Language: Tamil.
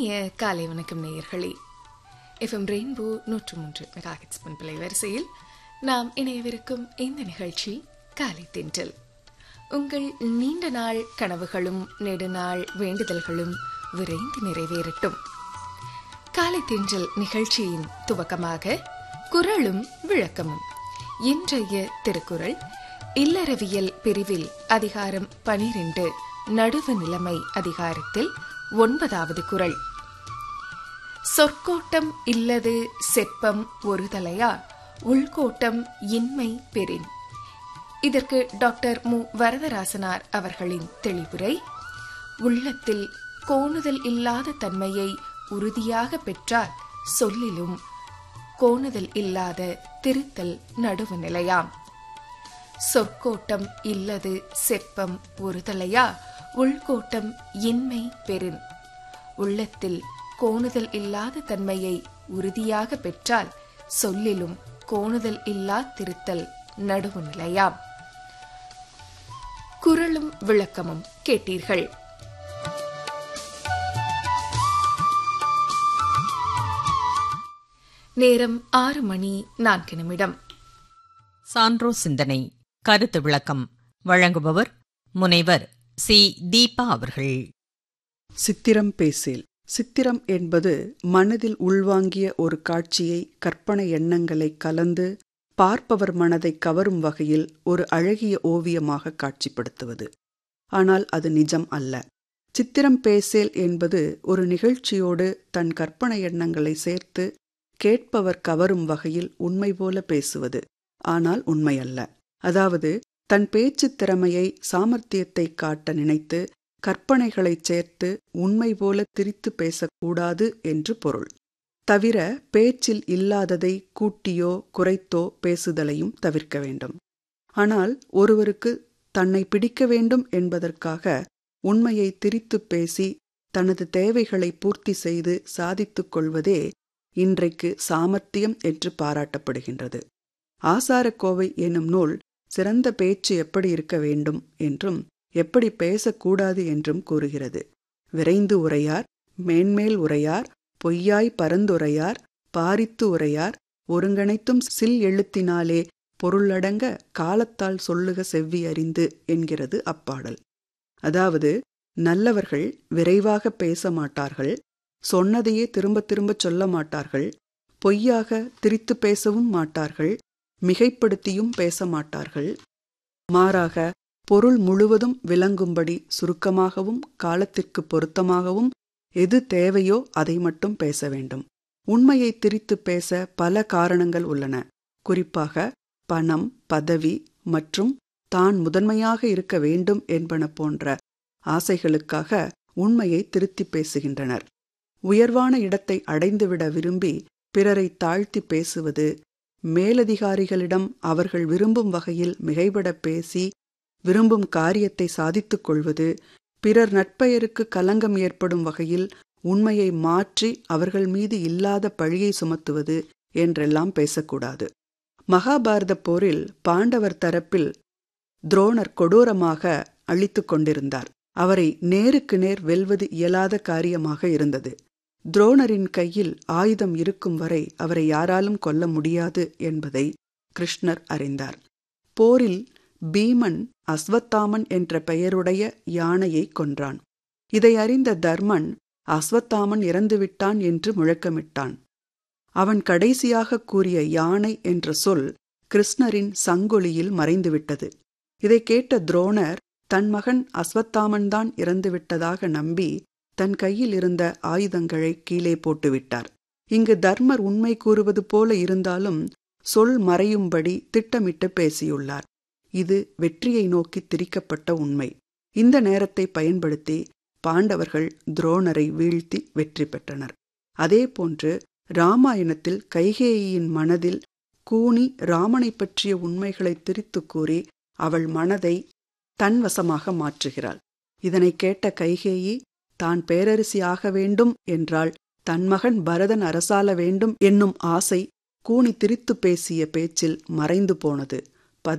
இனிய காலை வணக்கம் நேயர்களே எஃப்எம் ரெயின்போ நூற்று மூன்று மெகாஹெட்ஸ் பண்பலை வரிசையில் நாம் இணையவிருக்கும் இந்த நிகழ்ச்சி காலை தென்றல் உங்கள் நீண்ட நாள் கனவுகளும் நெடுநாள் வேண்டுதல்களும் விரைந்து நிறைவேறட்டும் காலை தென்றல் நிகழ்ச்சியின் துவக்கமாக குரலும் விளக்கமும் இன்றைய திருக்குறள் இல்லறவியல் பிரிவில் அதிகாரம் பனிரெண்டு நடுவு நிலைமை அதிகாரத்தில் ஒன்பதாவது குரல் சொற்கோட்டம் இல்லது செப்பம் ஒரு தலையா உள்கோட்டம் இன்மை பெறின் இதற்கு டாக்டர் மு வரதராசனார் அவர்களின் தெளிவுரை உள்ளத்தில் கோணுதல் இல்லாத தன்மையை உறுதியாக பெற்றால் சொல்லிலும் கோணுதல் இல்லாத திருத்தல் நடுவு நிலையாம் சொற்கோட்டம் இல்லது செப்பம் ஒரு தலையா உள்கோட்டம் இன்மை பெறின் உள்ளத்தில் கோணுதல் இல்லாத தன்மையை உறுதியாக பெற்றால் சொல்லிலும் கோணுதல் இல்லா திருத்தல் நடுவு நிலையாம் குரலும் விளக்கமும் கேட்டீர்கள் நேரம் ஆறு மணி நான்கு நிமிடம் சான்றோ சிந்தனை கருத்து விளக்கம் வழங்குபவர் முனைவர் சி தீபா அவர்கள் சித்திரம் பேசேல் சித்திரம் என்பது மனதில் உள்வாங்கிய ஒரு காட்சியை கற்பனை எண்ணங்களை கலந்து பார்ப்பவர் மனதை கவரும் வகையில் ஒரு அழகிய ஓவியமாக காட்சிப்படுத்துவது ஆனால் அது நிஜம் அல்ல சித்திரம் பேசேல் என்பது ஒரு நிகழ்ச்சியோடு தன் கற்பனை எண்ணங்களை சேர்த்து கேட்பவர் கவரும் வகையில் உண்மை போல பேசுவது ஆனால் உண்மையல்ல அதாவது தன் பேச்சுத் திறமையை சாமர்த்தியத்தை காட்ட நினைத்து கற்பனைகளைச் சேர்த்து உண்மை போல திரித்து பேசக்கூடாது என்று பொருள் தவிர பேச்சில் இல்லாததை கூட்டியோ குறைத்தோ பேசுதலையும் தவிர்க்க வேண்டும் ஆனால் ஒருவருக்கு தன்னை பிடிக்க வேண்டும் என்பதற்காக உண்மையை திரித்துப் பேசி தனது தேவைகளை பூர்த்தி செய்து சாதித்துக் கொள்வதே இன்றைக்கு சாமர்த்தியம் என்று பாராட்டப்படுகின்றது ஆசாரக்கோவை என்னும் நூல் சிறந்த பேச்சு எப்படி இருக்க வேண்டும் என்றும் எப்படி பேசக்கூடாது என்றும் கூறுகிறது விரைந்து உரையார் மேன்மேல் உரையார் பொய்யாய் பரந்துரையார் பாரித்து உரையார் ஒருங்கணைத்தும் சில் எழுத்தினாலே பொருளடங்க காலத்தால் சொல்லுக செவ்வி அறிந்து என்கிறது அப்பாடல் அதாவது நல்லவர்கள் விரைவாக பேச மாட்டார்கள் சொன்னதையே திரும்ப திரும்ப சொல்ல மாட்டார்கள் பொய்யாக திரித்து பேசவும் மாட்டார்கள் மிகைப்படுத்தியும் பேச மாட்டார்கள் மாறாக பொருள் முழுவதும் விளங்கும்படி சுருக்கமாகவும் காலத்திற்கு பொருத்தமாகவும் எது தேவையோ அதை மட்டும் பேச வேண்டும் உண்மையை திரித்து பேச பல காரணங்கள் உள்ளன குறிப்பாக பணம் பதவி மற்றும் தான் முதன்மையாக இருக்க வேண்டும் என்பன போன்ற ஆசைகளுக்காக உண்மையை திருத்தி பேசுகின்றனர் உயர்வான இடத்தை அடைந்துவிட விரும்பி பிறரை தாழ்த்தி பேசுவது மேலதிகாரிகளிடம் அவர்கள் விரும்பும் வகையில் மிகைபட பேசி விரும்பும் காரியத்தை சாதித்துக் கொள்வது பிறர் நட்பெயருக்கு கலங்கம் ஏற்படும் வகையில் உண்மையை மாற்றி அவர்கள் மீது இல்லாத பழியை சுமத்துவது என்றெல்லாம் பேசக்கூடாது மகாபாரத போரில் பாண்டவர் தரப்பில் துரோணர் கொடூரமாக அழித்துக் கொண்டிருந்தார் அவரை நேருக்கு நேர் வெல்வது இயலாத காரியமாக இருந்தது துரோணரின் கையில் ஆயுதம் இருக்கும் வரை அவரை யாராலும் கொல்ல முடியாது என்பதை கிருஷ்ணர் அறிந்தார் போரில் பீமன் அஸ்வத்தாமன் என்ற பெயருடைய யானையை கொன்றான் இதை அறிந்த தர்மன் அஸ்வத்தாமன் இறந்துவிட்டான் என்று முழக்கமிட்டான் அவன் கடைசியாக கூறிய யானை என்ற சொல் கிருஷ்ணரின் சங்கொலியில் மறைந்துவிட்டது இதை கேட்ட துரோணர் தன் மகன் அஸ்வத்தாமன்தான் இறந்துவிட்டதாக நம்பி தன் கையில் இருந்த ஆயுதங்களை கீழே போட்டுவிட்டார் இங்கு தர்மர் உண்மை கூறுவது போல இருந்தாலும் சொல் மறையும்படி திட்டமிட்டு பேசியுள்ளார் இது வெற்றியை நோக்கி திரிக்கப்பட்ட உண்மை இந்த நேரத்தை பயன்படுத்தி பாண்டவர்கள் துரோணரை வீழ்த்தி வெற்றி பெற்றனர் அதேபோன்று ராமாயணத்தில் கைகேயியின் மனதில் கூனி ராமனை பற்றிய உண்மைகளை திரித்து கூறி அவள் மனதை தன்வசமாக மாற்றுகிறாள் இதனை கேட்ட கைகேயி தான் பேரரசி ஆக வேண்டும் என்றால் தன் மகன் பரதன் அரசாள வேண்டும் என்னும் ஆசை கூனி திரித்து பேசிய பேச்சில் மறைந்து போனது